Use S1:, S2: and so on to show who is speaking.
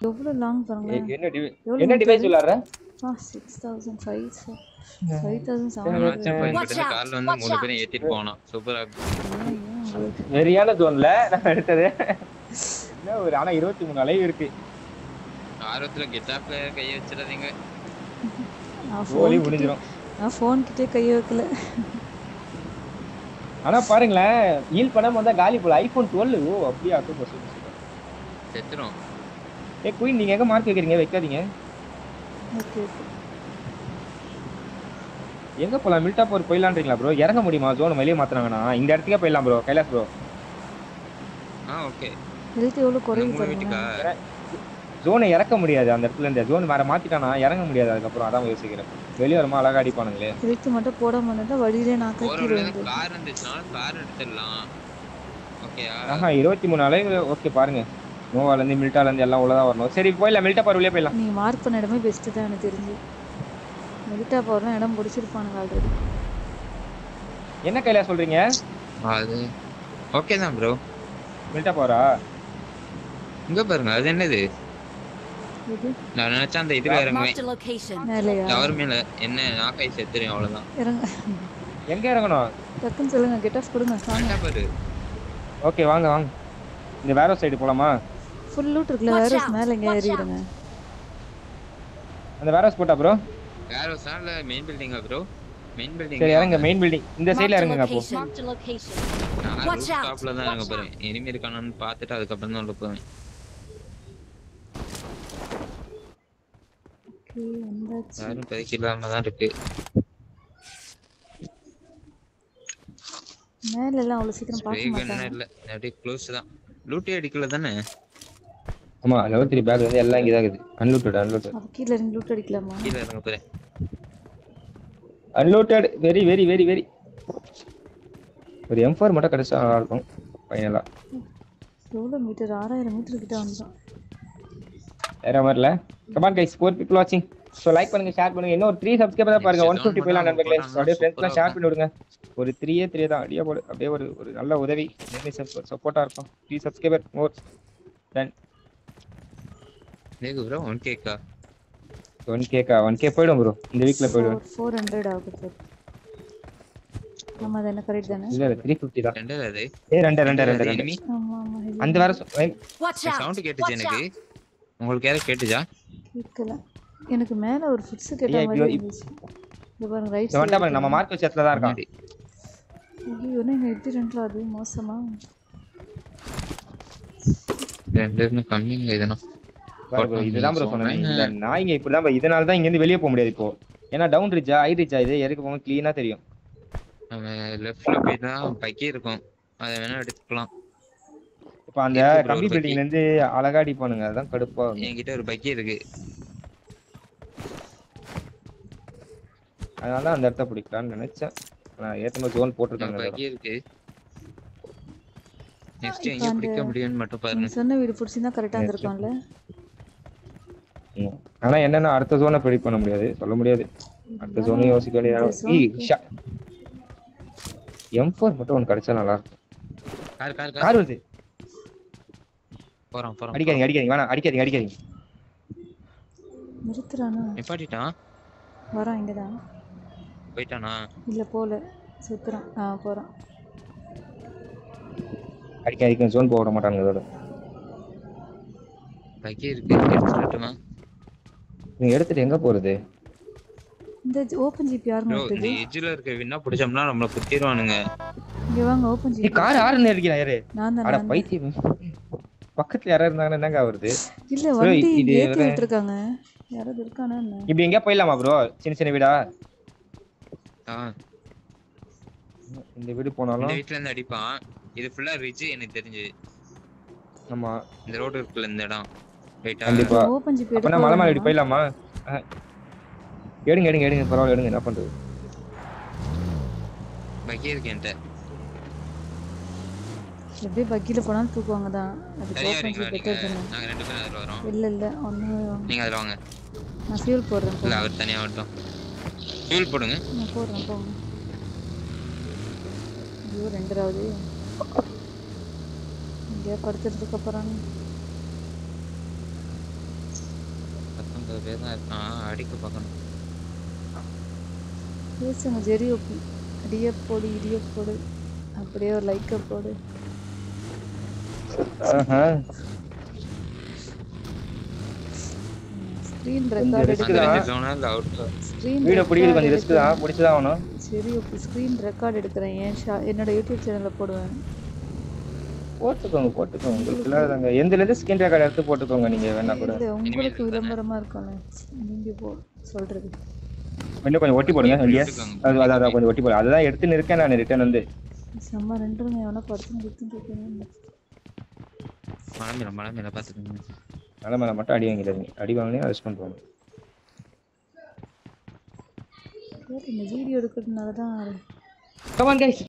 S1: எவ்வளோ லாங்
S2: எ-
S1: பாருங்களேன்
S2: என்ன டிவை-
S1: எவ்வளவு
S2: என்ன டிவைஸ் விளாடுற
S1: ஆ six thousand five five thousand seven
S3: match பண்ணிக்கிட்டு கார்ல வந்து மூணு பேரும் ஏத்திட்டு போனோம் சூப்பரா
S1: உங்களுக்கு
S2: வெறியான ஜோன்ல நான் எடுத்தது என்ன ஒரு ஆனா இருபத்தி மூணு அலைவு இருக்கு
S3: ஆர்வத்துல கெட்டாப்ல கைய வச்சிடாதீங்க
S1: நான்
S2: கோலி
S1: ஃபோன்
S2: முடிஞ்சிடும்
S1: நான் ஃபோன் கிட்டே கையை வைக்கல
S2: ஆனா பாருங்களேன் ஹீல் பண்ணாம வந்தா காலி போல ஐபோன் டுவெல் ஓ அப்படியா சூப்பர் சூப்பர் சூப்பர்
S3: செத்துரும்
S2: ஏ குயின் நீங்க எங்க மார்க் வைக்கிறீங்க வைக்காதீங்க
S1: ஓகே ஓகே
S2: எங்க போலாம் மில்டா போர் போயிடலான்றீங்களா ப்ரோ இறங்க முடியுமா ஜோன் வெளியே மாத்துறாங்கண்ணா இந்த இடத்துக்கே போயிடலாம் ப்ரோ கைலாஸ் ப்ரோ
S3: ஆ ஓகே
S1: ஹெல்த் எவ்வளோ குறையுது
S3: மூணு வீட்டுக்கா
S1: பாருங்க
S2: ஜோனை இறக்க முடியாது அந்த இடத்துல இந்த ஜோன் வேற மாத்திட்டானா இறங்க முடியாது அதுக்கப்புறம் அதான் யோசிக்கிறேன் வெளியே வருமா அழகா அடிப்பானுங்களே
S1: ஹெல்த் மட்டும் போடாம வந்துட்டா வழியிலே நான்
S3: போற
S1: கத்திடுவேன்
S3: வழியில கார் இருந்துச்சுனாலும் கார் எடுத்துடலாம் ஓகேயா
S2: ஆஹா இருபத்தி மூணு அலைவு ஓகே பாருங்க நோவால இருந்து மில்டால இருந்து எல்லாம் உள்ளதா வரணும் சரி போயிடலாம் மில்டா பார் வெளியே போயிடலாம்
S1: நீங்க மார்க் பண்ண இடமே பெஸ்ட்டு தான் எனக்கு தெரிஞ்சு மெலிட்டா போகிறோம் இடம் பிடிச்சிருப்பானுங்க ஆல்ரெடி
S2: என்ன கையில சொல்றீங்க
S3: அது ஓகே தான் ப்ரோ
S2: மில்டா போரா
S3: இங்க பாருங்க அது என்னது
S1: இது
S3: நான் நினைச்சா அந்த இதுல இறங்குவேன்
S4: Marked a location.
S1: மேலையா
S3: டவர் மேல என்ன நாக்காய் செத்துரும் அவ்வளவுதான்
S1: இறங்க
S2: எங்க இறங்கணும்
S1: டக்குன்னு சொல்லுங்க கெட் ஆஃப் கொடுங்க வாங்க
S3: வேண்டாம் பாரு
S2: ஓகே வாங்க வாங்க இந்த வேற சைடு போலாமா
S1: ஃபுல் லூட் இருக்குல்ல
S4: Watch
S1: வேற
S4: out,
S1: மேலே எங்கே
S4: watch
S1: ஏறிடுங்க
S2: அந்த வேற போட்டா ப்ரோ
S3: வேற ஒரு சார்ல மெயின் பில்டிங்கா ப்ரோ மெயின் பில்டிங்
S2: சரி இறங்க மெயின் பில்டிங் இந்த சைடுல
S4: Marked a
S2: இறங்குங்க அப்போ
S4: location. Marked a location.
S3: நான்
S4: Watch
S3: ரூஃப்
S4: out,
S3: டாப்ல தான் இறங்க
S4: watch
S3: போறேன் எனிமி இருக்கானான்னு பார்த்துட்டு அதுக்கப்புறம் தான் உள்ள போவேன்
S1: ஓகே வந்தாச்சு
S3: யாரும் இப்போதைக்கு இல்லாம தான் இருக்கு
S1: மேல எல்லாம் அவ்வளோ சீக்கிரம் பார்க்க
S3: வேகம்
S1: மாட்டாங்க
S3: என்ன இல்ல அப்படியே க்ளோஸ் தான் லூட்டே அடிக்கல தானே
S2: ஆமா லெவல் த்ரீ பேக் வந்து எல்லாம் இங்கே தான் இருக்குது அன்லூட்டட் அன்லூட்டட்
S1: அப்போ கீழே இறங்கி லூட் அடிக்கலாமா
S3: கீழே இறங்க போறேன்
S2: unlooted very very very very ஒரு எம் ஃபோர் மட்டும் கிடைச்சா நல்லா இருக்கும் ஃபைனலா
S1: எவ்வளோ மீட்டர் ஆறாயிரம் மீட்டர் கிட்ட வந்துடும்
S2: வேற மாதிரில கமான் கைஸ் ஃபோர் பீப்புள் வாட்சிங் ஸோ லைக் பண்ணுங்க ஷேர் பண்ணுங்க இன்னும் ஒரு த்ரீ சப்ஸ்கிரைபர் தான் பாருங்க ஒன் ஃபிஃப்டி போயிடலாம் நண்பர்களே So, அப்படியே ஃப்ரெண்ட்ஸ்லாம் ஷேர் பண்ணி விடுங்க ஒரு த்ரீயே த்ரீ தான் அப்படியே போடு அப்படியே ஒரு ஒரு நல்ல உதவி சப்போர்ட்டா இருக்கும் த்ரீ சப்ஸ்கிரைபர் மோர் தென்
S3: வேகு ப்ரோ ஒன் கேக்கா
S2: ஒன் கேக்கா ஒன் கே போயிடும் ப்ரோ இந்த வீக்ல போயிடும்
S1: ஃபோர் ஃபோர் ஹண்ட்ரட் ஆகுது சார் ஆமாம் அது என்ன கரெக்ட் தானே
S2: இல்ல இல்ல த்ரீ ஃபிஃப்டி தான்
S3: ரெண்டு அது
S2: ஏ ரெண்டு ரெண்டு ரெண்டு ரெண்டு
S3: enemy
S1: ஆமாம் ஆமாம்
S2: அந்த வேற சொ- ஏய்,
S4: Watch out.
S3: சவுண்ட் கேட்டுச்சு எனக்கு உங்களுக்கு யாரும் கேட்டுச்சா
S1: கேட்கல எனக்கு மேலே ஒரு ஃபிட்ஸு கேட்ட
S2: ஐயா,
S1: மாதிரி
S2: ஐயோ,
S1: இருந்துச்சு இது பாருங்க ரைட்
S2: இந்த வந்துட்டா பாருங்க நம்ம மார்க் வச்ச இடத்துல தான் இருக்கான்
S3: முன்னாடி
S1: ஐயோ என்ன எப்படி ரெண்டு அது மோசமா
S3: ரெண்டு கம்மிங்க இதனா
S2: பாரு bro, இதுதான் ப்ரோ சொன்னேன் இந்த நாய்ங்க இப்படிதான் bro, இதனால தான் இங்க இருந்து வெளியே போக முடியாது இப்போ ஏன்னா டவுன் ரிச்சா ஹை ரிச்சா இது இறக்க போக க்ளீனா தெரியும்
S3: நம்ம லெஃப்ட்ல போயிட்டா பக்கி இருக்கும் அதை வேணா எடுத்துக்கலாம்
S2: இப்போ அந்த
S3: இருக்கு bro,
S2: கம்பி
S3: ஒரு
S2: பில்டிங்ல இருந்து அழகா அடிப்பானுங்க அதான் கடுப்பா இருக்கும்.
S3: என்கிட்ட ஒரு பக்கி இருக்கு
S2: அதனால தான் அந்த இடத்த பிடிக்கலாம்னு நினைச்சேன் நான் ஏத்த ஜோன் போட்டிருக்காங்க இந்த
S3: பக்கி இருக்கு நெக்ஸ்ட்
S1: இப்ப
S3: எங்க
S1: அந்த-
S3: பிடிக்க முடியும்னு மட்டும்
S1: நீங்க
S3: பாருங்க
S1: சொன்ன வீடு பிடிச்சிருந்தா கரெக்டாக இருந்திருக்கும்ல
S2: இடம். ம். ஆனா என்னன்னா அடுத்த ஜோனை ப்ரெடிக்ட் பண்ண முடியாது சொல்ல முடியாது அடுத்த ஜோனையும் யோசிக்க
S1: இந்த
S2: வேண்டியது எம் ஃபோர் மட்டும் ஒன்று கிடைச்சா நல்லா இருக்கும்
S3: கார் கார் கார்
S2: கார் வருது
S3: போறோம் போறோம்
S2: அடிக்காதீங்க அடிக்காதீங்க வேணாம் அடிக்காதீங்க அடிக்காதீங்க
S1: நிறுத்துறானா
S3: நிப்பாட்டிட்டான்
S1: வரான் இங்கே தான்
S3: போயிட்டானா
S1: இல்லை போகல சுத்துறான் ஆ போகிறான்
S2: அடிக்க அடிக்க ஜோன் போக விட மாட்டாங்க இதோட
S3: பக்கி இருக்கு எடுத்துட்டுமா
S2: நீங்க எடுத்துட்டு எங்க போறது
S1: இந்த ஓப்பன் ஜிப் யாருங்க
S3: ப்ரோ இந்த
S1: எடுத்தது
S3: எட்ஜ்ல இருக்க வின்னா பிடிச்சோம்னா நம்மள குத்திடுவானுங்க
S1: இங்கே வாங்க ஓப்பன்
S2: நீ
S1: ஜிப்
S2: கார் யாருன்னு இருக்கீங்க யாரு
S1: நான் தான்
S2: அட
S1: நான் தான்.
S2: பைத்தியம் பக்கத்துல யாரா இருந்தாங்கன்னா என்னங்க வருது
S1: இல்லை வண்டி
S2: இது
S1: ஏற்றி
S2: வேற-
S1: விட்டுருக்காங்க யாராவது இருக்கானா என்ன
S2: இப்படி எங்கேயா போயிடலாமா ப்ரோ சின்ன சின்ன வீடா
S3: ஆ
S2: இந்த வீடு
S3: இந்த
S2: போனாலும்
S3: வீட்ல இருந்து அடிப்பான் இது ஃபுல்லா ரிட்ஜ் எனக்கு தெரிஞ்சு
S2: ஆமா
S3: இந்த ரோடு இருக்குல்ல இந்த இடம் ரைட்டா
S2: கண்டிப்பா
S1: ஓப்பன் ஜிப்
S2: அப்பனா மலை மேல இப்படி போயிடலாமா ஆ. எடுங்க எடுங்க எடுங்க பரவாயில்ல எடுங்க என்ன பண்றது
S3: பக்கி இருக்கு என்கிட்ட
S1: எப்படியே பக்கியில் போனாலும் தூக்குவாங்க தான் அதுக்கு
S3: சரியா
S1: ஓப்பன்
S3: வரீங்களா
S1: ஜிப்
S3: நீங்க
S1: பெட்டர் தானே
S3: நாங்க ரெண்டு பேரும் அதுல வரோம்
S1: இல்லை இல்லை ஒன்று
S3: நீங்க அதுல வாங்க
S1: நான் ஃபியூல் போடுறேன்
S3: இல்ல அவர் தனியா வரட்டும் ஃபியூல் போடுங்க
S1: நான் போடுறேன் போங்க ஐயோ ரெண்டராவது எங்கேயா படுத்துறதுக்கு அப்புறம்
S3: பேர் தான் இருக்கான் அடிக்க பார்க்கணும்
S1: பேசுங்க ஜெரி ஓப்பி அடிய போடு இடிய போடு அப்படியே ஒரு லைக்கை போடு
S2: ஆஹா.
S1: ஸ்க்ரீன்
S2: கொஞ்சம்
S1: ரெக்கார்ட்
S2: risk
S1: எடுக்க
S2: தான்.
S3: அந்த ஜோனா இல்ல அவுட்ல
S1: ஸ்க்ரீன்
S2: வீடியோ பிடிக்கிறது கொஞ்சம் ரிஸ்க் தான் பிடிச்சதான் ஆகணும்
S1: சரி ஓகே ஸ்க்ரீன் ரெக்கார்ட் எடுக்கிறேன் ஏன் ஷா என்னோட யூடியூப் சேனலில் போடுவேன்
S2: போட்டுக்கோங்க போட்டுக்கோங்க உங்களுக்கு இல்லாதவங்க எந்த இருந்து ஸ்கின் ரெக்கார்ட் எடுத்து போட்டுக்கோங்க நீங்க வேணா கூட
S1: இல்லை உங்களுக்கு விளம்பரமா இருக்கும்ல நீங்க போ சொல்றது
S2: இன்னும் கொஞ்சம் ஒட்டி போடுங்க எஸ் அது அது அதான் கொஞ்சம் ஒட்டி போடுங்க அதுதான் எடுத்து இருக்கேன் நான் ரிட்டர்ன் வந்து
S1: செம்ம ரெண்டு எவனா படுத்து நிறுத்திட்டு இருக்கேன்
S3: மலை மேல மலை மேல பாத்துக்கோங்க
S2: நல்ல மேலே மட்டும் அடி வாங்கிடாதீங்க அடி வாங்கினே ரெஸ்பாண்ட் பண்ணுவோம்
S1: இந்த வீடியோ எடுக்கிறதுனால தான்
S2: கமான் கைஸ்